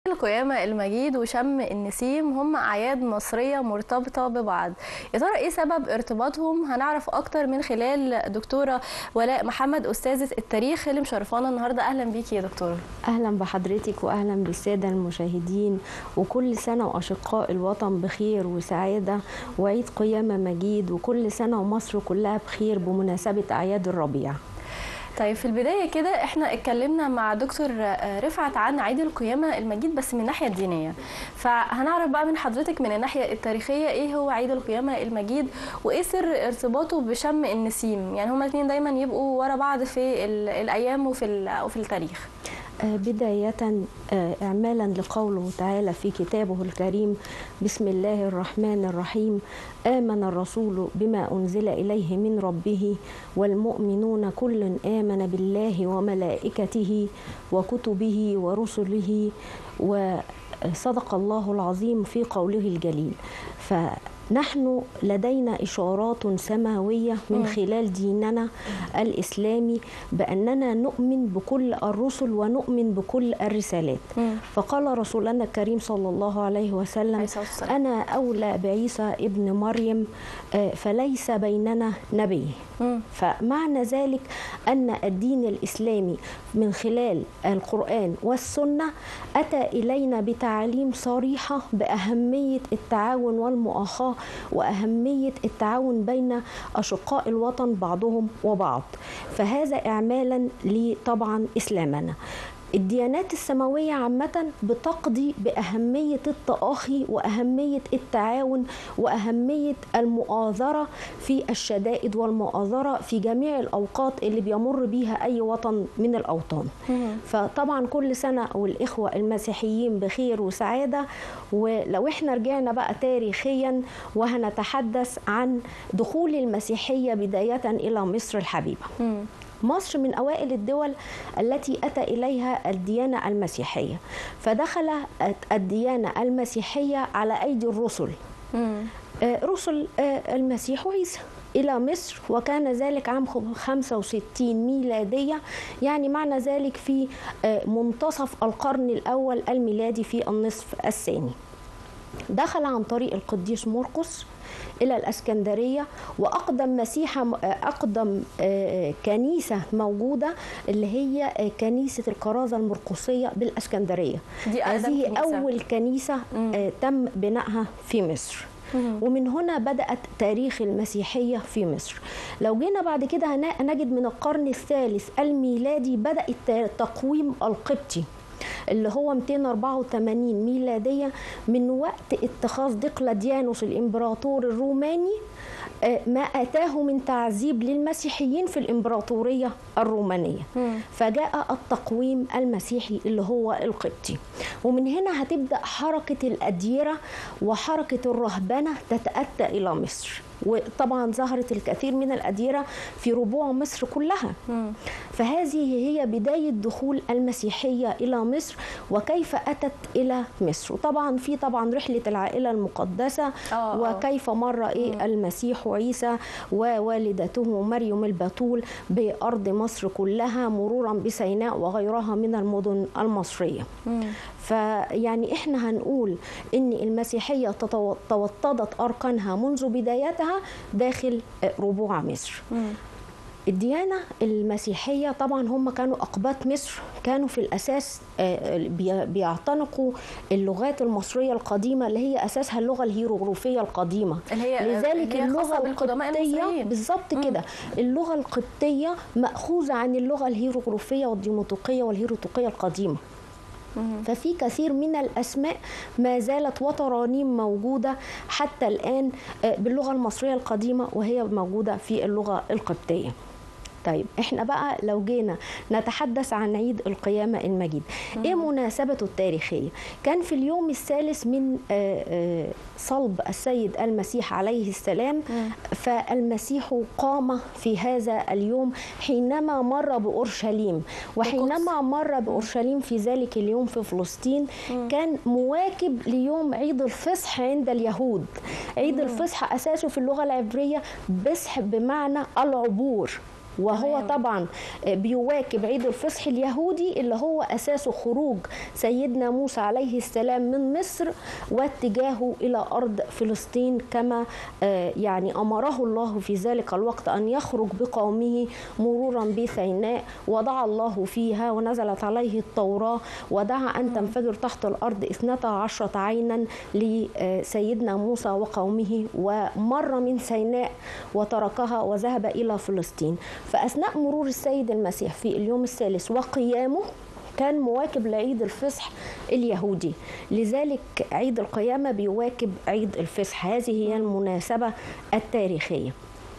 القيامة المجيد وشم النسيم هم أعياد مصرية مرتبطة ببعض يا ترى إيه سبب ارتباطهم هنعرف أكتر من خلال دكتورة ولاء محمد أستاذة التاريخ اللي مشرفانا النهاردة أهلا بيكي يا دكتورة اهلا بحضرتك واهلا بالساده المشاهدين وكل سنه واشقاء الوطن بخير وسعاده وعيد قيامه مجيد وكل سنه ومصر كلها بخير بمناسبه اعياد الربيع طيب في البداية كده احنا اتكلمنا مع دكتور رفعت عن عيد القيامة المجيد بس من الناحية الدينية فهنعرف بقى من حضرتك من الناحية التاريخية ايه هو عيد القيامة المجيد وايه سر ارتباطه بشم النسيم يعني هما الاثنين دايما يبقوا ورا بعض في ال- الايام وفي ال- وفي التاريخ آه، بداية آه، إعمالا لقوله تعالى في كتابه الكريم بسم الله الرحمن الرحيم آمن الرسول بما أنزل إليه من ربه والمؤمنون كل آمن بالله وملائكته وكتبه ورسله وصدق الله العظيم في قوله الجليل فنحن لدينا إشارات سماوية من مم. خلال ديننا الإسلامي بأننا نؤمن بكل الرسل ونؤمن بكل الرسالات مم. فقال رسولنا الكريم صلى الله عليه عليه وسلم الصلاة والسلام. أنا أولى بعيسى ابن مريم آه، فليس بيننا نبي مم. فمعنى ذلك أن الدين الإسلامي من خلال القرآن والسنة أتى إلينا بتعاليم صريحة بأهمية التعاون والمؤاخاة وأهمية التعاون بين أشقاء الوطن بعضهم وبعض فهذا إعمالا لطبعا إسلامنا الديانات السماوية عامة بتقضي بأهمية التآخي وأهمية التعاون وأهمية المؤازرة في الشدائد والمؤازرة في جميع الأوقات اللي بيمر بيها أي وطن من الأوطان مم. فطبعا كل سنة والإخوة المسيحيين بخير وسعادة ولو احنا رجعنا بقى تاريخيا وهنتحدث عن دخول المسيحية بداية إلى مصر الحبيبة مم. مصر من أوائل الدول التي أتى إليها الديانة المسيحية فدخل الديانة المسيحية على أيدي الرسل مم. آه، رسل آه، المسيح وعيسى إلى مصر وكان ذلك عام خ- 65 ميلادية يعني معنى ذلك في آه، منتصف القرن الأول الميلادي في النصف الثاني دخل عن طريق القديس مرقس إلى الأسكندرية وأقدم مسيحة أقدم آه، كنيسة موجودة اللي هي آه، كنيسة الكرازة المرقسية بالأسكندرية دي أقدم هذه كنيسة. أول كنيسة مم. آه، تم بنائها في مصر مم. ومن هنا بدأت تاريخ المسيحية في مصر لو جينا بعد كده هنا- هنجد من القرن الثالث الميلادي بدأ التقويم القبطي اللي هو 284 ميلادية من وقت اتخاذ دقلديانوس الإمبراطور الروماني آه، ما أتاه من تعذيب للمسيحيين في الإمبراطورية الرومانية مم. فجاء التقويم المسيحي اللي هو القبطي ومن هنا هتبدأ حركة الأديرة وحركة الرهبنة تتأتى إلى مصر وطبعا ظهرت الكثير من الأديرة في ربوع مصر كلها مم. فهذه هي بداية دخول المسيحية إلى مصر وكيف أتت إلى مصر وطبعا في طبعا رحلة العائلة المقدسة آه، آه. وكيف مر إيه المسيح وعيسى ووالدته مريم البتول بأرض مصر كلها مرورا بسيناء وغيرها من المدن المصرية مم. فيعني احنا هنقول ان المسيحيه تتو- توطدت اركانها منذ بدايتها داخل آه، ربوع مصر مم. الديانة المسيحية طبعا هم كانوا أقباط مصر كانوا في الأساس آه، بي- بيعتنقوا اللغات المصرية القديمة اللي هي أساسها اللغة الهيروغليفية القديمة اللي هي- لذلك اللي هي خاصة اللغة بالقدماء القبطية المصريين. بالظبط كده اللغة القبطية مأخوذة عن اللغة الهيروغليفية والديموطيقية والهيروطيقية القديمة مم. ففي كثير من الأسماء ما زالت وترانيم موجودة حتى الآن آه، باللغة المصرية القديمة وهي موجودة في اللغة القبطية طيب احنا بقى لو جينا نتحدث عن عيد القيامة المجيد ايه مناسبته التاريخية كان في اليوم الثالث من آه، آه، صلب السيد المسيح عليه السلام فالمسيح قام في هذا اليوم حينما مر بأورشليم وحينما مر بأورشليم في ذلك اليوم في فلسطين كان مواكب ليوم عيد الفصح عند اليهود عيد الفصح أساسه في اللغة العبرية بصح بمعنى العبور وهو تمام. طبعا بيواكب عيد الفصح اليهودي اللي هو اساسه خروج سيدنا موسى عليه السلام من مصر واتجاهه الى ارض فلسطين كما آه، يعني امره الله في ذلك الوقت ان يخرج بقومه مرورا بسيناء ودعا الله فيها ونزلت عليه التوراه ودعا ان تنفجر تحت الارض اثنتا عشرة عينا لسيدنا موسى وقومه ومر من سيناء وتركها وذهب الى فلسطين فاثناء مرور السيد المسيح في اليوم الثالث وقيامه كان مواكب لعيد الفصح اليهودي لذلك عيد القيامة بيواكب عيد الفصح هذه هي المناسبة التاريخية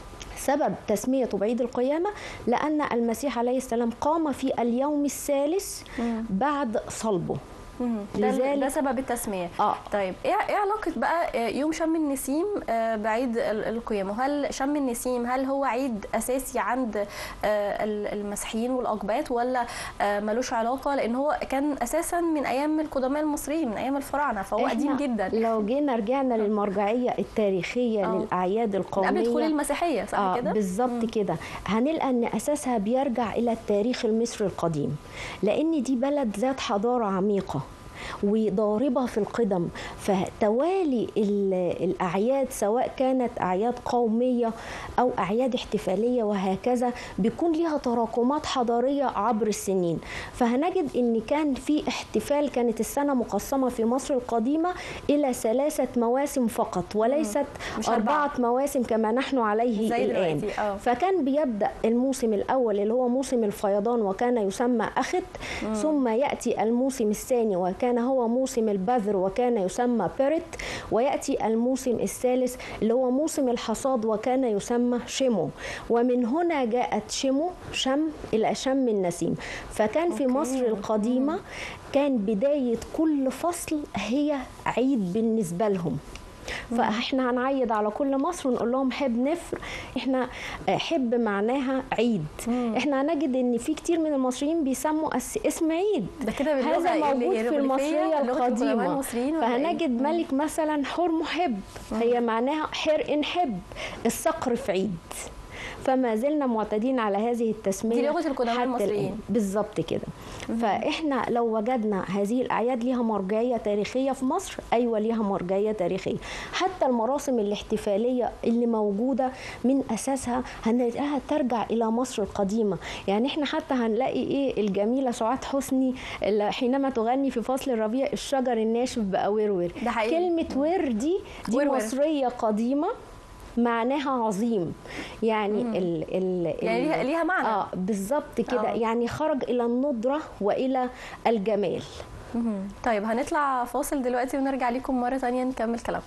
سبب تسميته بعيد القيامة لأن المسيح عليه السلام قام في اليوم الثالث بعد صلبه مم. ده, لذلك- ده سبب التسميه آه. طيب ايه ايه علاقه بقى آه، يوم شم النسيم آه، بعيد ال- القيامه وهل شم النسيم هل هو عيد اساسي عند آه، ال- المسيحيين والاقباط ولا آه، ملوش علاقه لان هو كان اساسا من ايام القدماء المصريين من ايام الفراعنه فهو إحنا قديم جدا لو جينا رجعنا للمرجعية التاريخية آه. للأعياد من القومية قبل دخول المسيحيه صح آه كده بالظبط كده هنلقى ان اساسها بيرجع الى التاريخ المصري القديم لان دي بلد ذات حضاره عميقه وضاربه في القدم فتوالي ال- الاعياد سواء كانت اعياد قوميه او اعياد احتفاليه وهكذا بيكون ليها تراكمات حضاريه عبر السنين فهنجد ان كان في احتفال كانت السنه مقسمه في مصر القديمه الى ثلاثه مواسم فقط وليست مش أربعة. اربعه مواسم كما نحن عليه زي الان دلوقتي، آه. فكان بيبدا الموسم الاول اللي هو موسم الفيضان وكان يسمى اخت ثم ياتي الموسم الثاني وكان هو موسم البذر وكان يسمى بيرت وياتي الموسم الثالث اللي هو موسم الحصاد وكان يسمى شمو ومن هنا جاءت شمو شم الى شم النسيم فكان في أوكي. مصر القديمه كان بدايه كل فصل هي عيد بالنسبه لهم فاحنا هنعيد على كل مصر ونقول لهم حب نفر احنا آه، حب معناها عيد احنا هنجد ان في كتير من المصريين بيسموا أس- اسم عيد ده كده باللغه هذا موجود في الهيروغليفية، المصرية لغة القدماء القديمة المصريين ولا إيه؟ فهنجد ملك مثلا حور محب هي معناها حر إن حب الصقر في عيد فما زلنا معتادين على هذه التسمية دي لغة القدماء حتى المصريين. الآن. بالظبط كده فاحنا لو وجدنا هذه الاعياد ليها مرجعيه تاريخيه في مصر ايوه ليها مرجعيه تاريخيه حتى المراسم الاحتفاليه اللي موجوده من اساسها هنلاقيها ترجع الى مصر القديمه يعني احنا حتى هنلاقي ايه الجميله سعاد حسني اللي حينما تغني في فصل الربيع الشجر الناشف بقى ورور ده حقيقي. كلمه ور دي دي ورور. مصريه قديمه معناها عظيم يعني ال ال يعني ال- ليها- ليها معنى. اه بالظبط كده آه. يعني خرج الى الندره والى الجمال مهم. طيب هنطلع فاصل دلوقتي ونرجع لكم مرة تانية نكمل كلام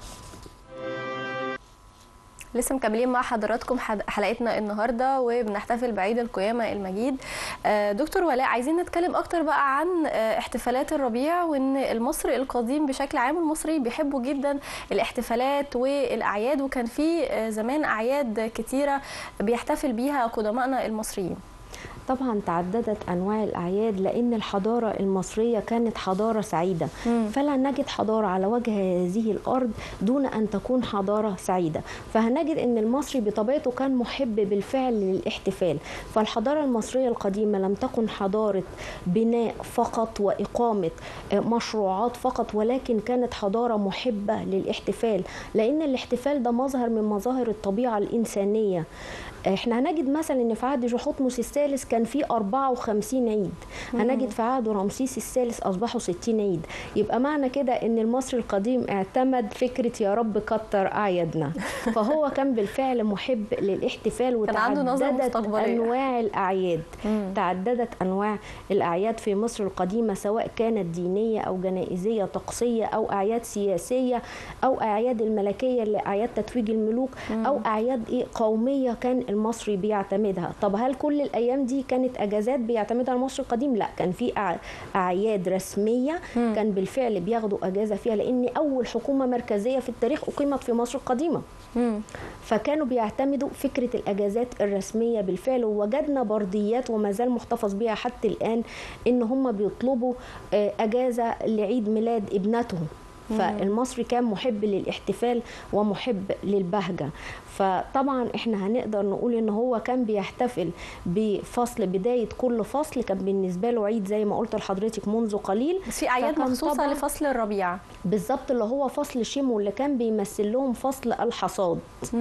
لسه مكملين مع حضراتكم حد- حلقتنا النهارده وبنحتفل بعيد القيامه المجيد آه، دكتور ولاء عايزين نتكلم اكتر بقى عن آه، احتفالات الربيع وان المصري القديم بشكل عام المصري بيحبوا جدا الاحتفالات والاعياد وكان في آه، زمان اعياد كتيره بيحتفل بيها قدمائنا المصريين طبعا تعددت انواع الاعياد لان الحضاره المصريه كانت حضاره سعيده مم. فلا نجد حضاره على وجه هذه الارض دون ان تكون حضاره سعيده فهنجد ان المصري بطبيعته كان محب بالفعل للاحتفال فالحضاره المصريه القديمه لم تكن حضاره بناء فقط واقامه آه، مشروعات فقط ولكن كانت حضاره محبه للاحتفال لان الاحتفال ده مظهر من مظاهر الطبيعه الانسانيه احنا هنجد مثلا ان في عهد جحتمس الثالث كان في 54 عيد هنجد في عهد رمسيس الثالث اصبحوا 60 عيد يبقى معنى كده ان المصري القديم اعتمد فكره يا رب كتر اعيادنا فهو كان بالفعل محب للاحتفال كان عنده نظرة وتعددت مستقبلية. انواع الاعياد مم. تعددت انواع الاعياد في مصر القديمه سواء كانت دينيه او جنائزيه طقسيه او اعياد سياسيه او اعياد الملكيه اللي اعياد تتويج الملوك او اعياد ايه قوميه كان المصري بيعتمدها طب هل كل الايام دي كانت اجازات بيعتمدها المصري القديم لا كان في أع- اعياد رسميه مم. كان بالفعل بياخدوا اجازه فيها لان اول حكومه مركزيه في التاريخ اقيمت في مصر القديمه مم. فكانوا بيعتمدوا فكرة الأجازات الرسمية بالفعل ووجدنا برديات وما زال محتفظ بها حتى الآن إن هم بيطلبوا آه، أجازة لعيد ميلاد ابنتهم فالمصري كان محب للاحتفال ومحب للبهجه فطبعا احنا هنقدر نقول ان هو كان بيحتفل بفصل بدايه كل فصل كان بالنسبه له عيد زي ما قلت لحضرتك منذ قليل بس في اعياد فكان مخصوصه طبعاً- لفصل الربيع بالظبط اللي هو فصل شيمو اللي كان بيمثل لهم فصل الحصاد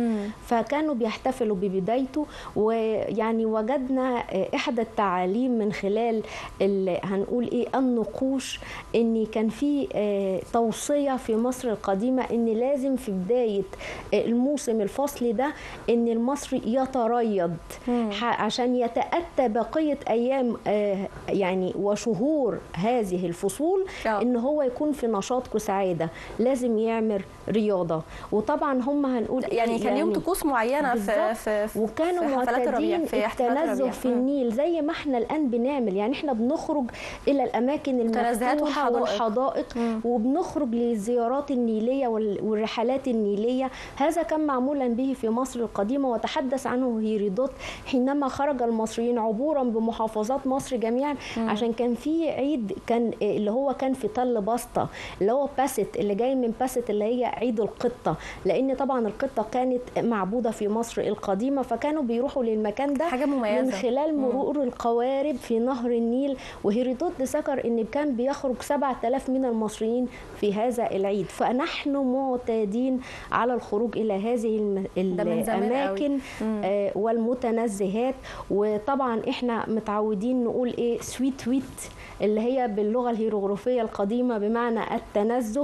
فكانوا بيحتفلوا ببدايته ويعني وجدنا احدى التعاليم من خلال ال- هنقول ايه النقوش ان كان في آه، توصيه في مصر القديمه ان لازم في بدايه آه، الموسم الفصل ده ان المصري يتريض ح- عشان يتاتى بقيه ايام آه، يعني وشهور هذه الفصول آه. ان هو يكون في نشاط وسعاده لازم يعمل رياضه وطبعا هم هنقول إيه يعني كان ليهم طقوس معينه في بالظبط. في في وكانوا في حفلات الربيع معتادين في احتفالات التنزه الربيع في مم. النيل زي ما احنا الان بنعمل يعني احنا بنخرج الى الاماكن المتنزهات المفتوحه والحدائق. والحدائق مم. وبنخرج للزيارات النيليه وال- والرحلات النيليه هذا كان معمولا به في مصر القديمه وتحدث عنه هيرودوت حينما خرج المصريين عبورا بمحافظات مصر جميعا عشان كان في عيد كان اللي هو كان في تل بسطه اللي هو باست اللي جاي من باست اللي هي عيد القطه لان طبعا القطه كانت معبوده في مصر القديمه فكانوا بيروحوا للمكان ده حاجة مميزة. من خلال مرور القوارب في نهر النيل وهيرودوت ذكر ان كان بيخرج 7000 من المصريين في هذا العيد فنحن معتادين على الخروج الى هذه الم- ده من زمان قوي. الاماكن آه، والمتنزهات وطبعا احنا متعودين نقول ايه سويت ويت اللي هي باللغه الهيروغليفيه القديمه بمعنى التنزه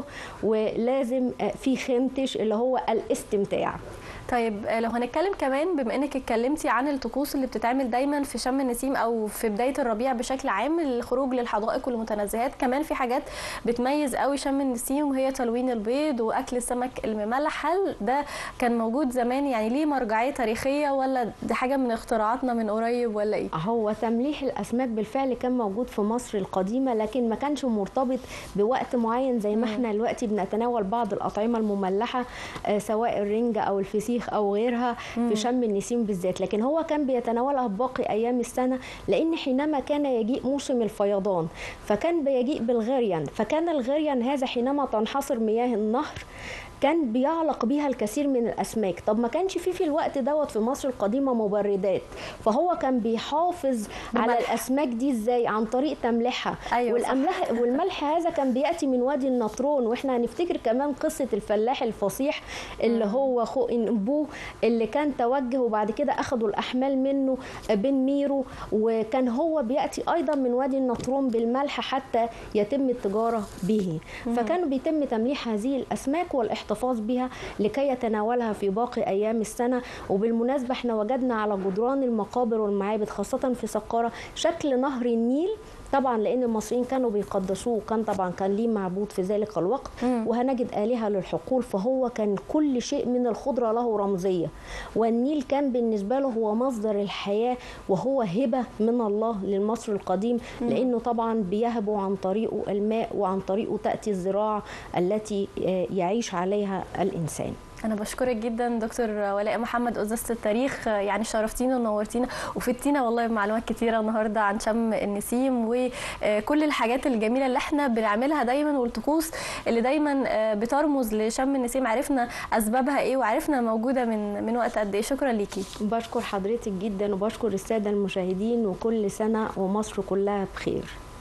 ولازم آه، في خمتش اللي هو الاستمتاع طيب آه، لو هنتكلم كمان بما انك اتكلمتي عن الطقوس اللي بتتعمل دايما في شم النسيم او في بدايه الربيع بشكل عام الخروج للحدائق والمتنزهات كمان في حاجات بتميز قوي شم النسيم وهي تلوين البيض واكل السمك المملح هل ده كان موجود زمان يعني ليه مرجعيه تاريخيه ولا دي حاجه من اختراعاتنا من قريب ولا ايه هو تمليح الاسماك بالفعل كان موجود في مصر القديمه لكن ما كانش مرتبط بوقت معين زي ما احنا دلوقتي بنتناول بعض الاطعمه المملحه آه، سواء الرنجه او الفسيخ او غيرها في شم النسيم بالذات لكن هو كان بيتناولها باقي ايام السنه لان حينما كان يجيء موسم الفيضان فكان بيجيء بالغريان فكان الغريان هذا حينما تنحصر مياه النهر كان بيعلق بيها الكثير من الاسماك طب ما كانش في في الوقت دوت في مصر القديمه مبردات فهو كان بيحافظ على بملح. الاسماك دي ازاي عن طريق تمليحها أيوة صح. والاملاح والملح هذا كان بياتي من وادي النطرون واحنا هنفتكر كمان قصه الفلاح الفصيح اللي هو خو ابوه اللي كان توجه وبعد كده اخذوا الاحمال منه بن ميرو وكان هو بياتي ايضا من وادي النطرون بالملح حتى يتم التجاره به فكان بيتم تمليح هذه الاسماك والاحتفاظ بها لكي يتناولها في باقي ايام السنه وبالمناسبه احنا وجدنا على جدران المقابر والمعابد خاصه في سقاره شكل نهر النيل طبعا لان المصريين كانوا بيقدسوه وكان طبعا كان ليه معبود في ذلك الوقت وهنجد الهه للحقول فهو كان كل شيء من الخضره له رمزيه والنيل كان بالنسبه له هو مصدر الحياه وهو هبه من الله للمصري القديم لانه طبعا بيهبوا عن طريقه الماء وعن طريقه تاتي الزراعه التي آه، يعيش عليها الانسان انا بشكرك جدا دكتور ولاء محمد أزازة التاريخ يعني شرفتينا ونورتينا وفدتينا والله بمعلومات كتيره النهارده عن شم النسيم وكل الحاجات الجميله اللي احنا بنعملها دايما والطقوس اللي دايما بترمز لشم النسيم عرفنا اسبابها ايه وعرفنا موجوده من من وقت قد ايه شكرا ليكي بشكر حضرتك جدا وبشكر الساده المشاهدين وكل سنه ومصر كلها بخير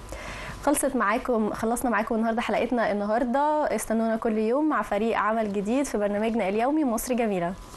خلصت معاكم خلصنا معاكم النهارده حلقتنا النهارده استنونا كل يوم مع فريق عمل جديد في برنامجنا اليومي مصر جميله